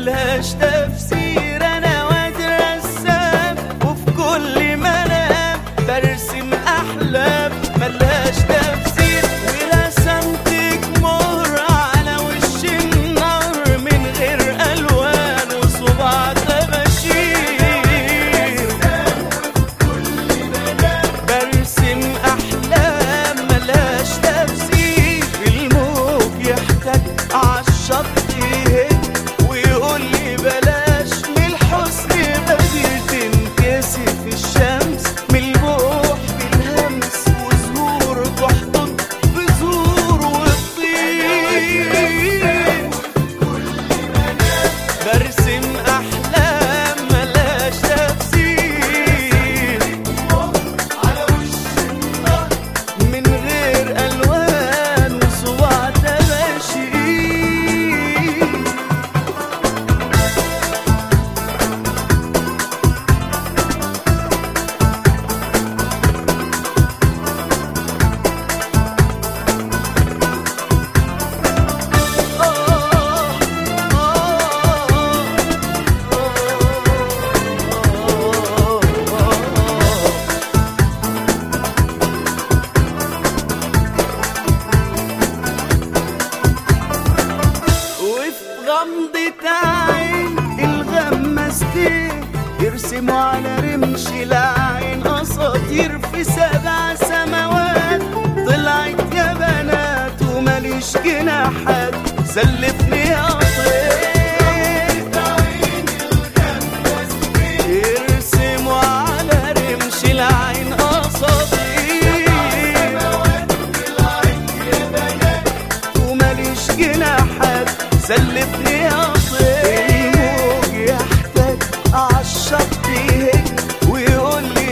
ملهاش تفسير انا واد رسام وفي كل منام برسم احلام ملهاش تفسير ورسمتك مهر على وش النار من غير الوان وصباع طباشير برسم احلام ملهاش تفسير الموج يحتاج عالشط يهد ويقول لي بلاش من الحسن بديل تنكسف الشمس من البوح بالهمس وزهور تحضن بزور وتطير برسم احلام ملهاش تفسير من غير الوان وصباع تباشير وفي غمضة عين الغمستين يرسموا على رمش العين أساطير في سبع سماوات طلعت يا بنات وماليش جناحات سلفني يا طير يرسموا على رمش العين أساطير وماليش جناحات سلفني يا طير الموج يحتاج عالشط يهج ويقول لي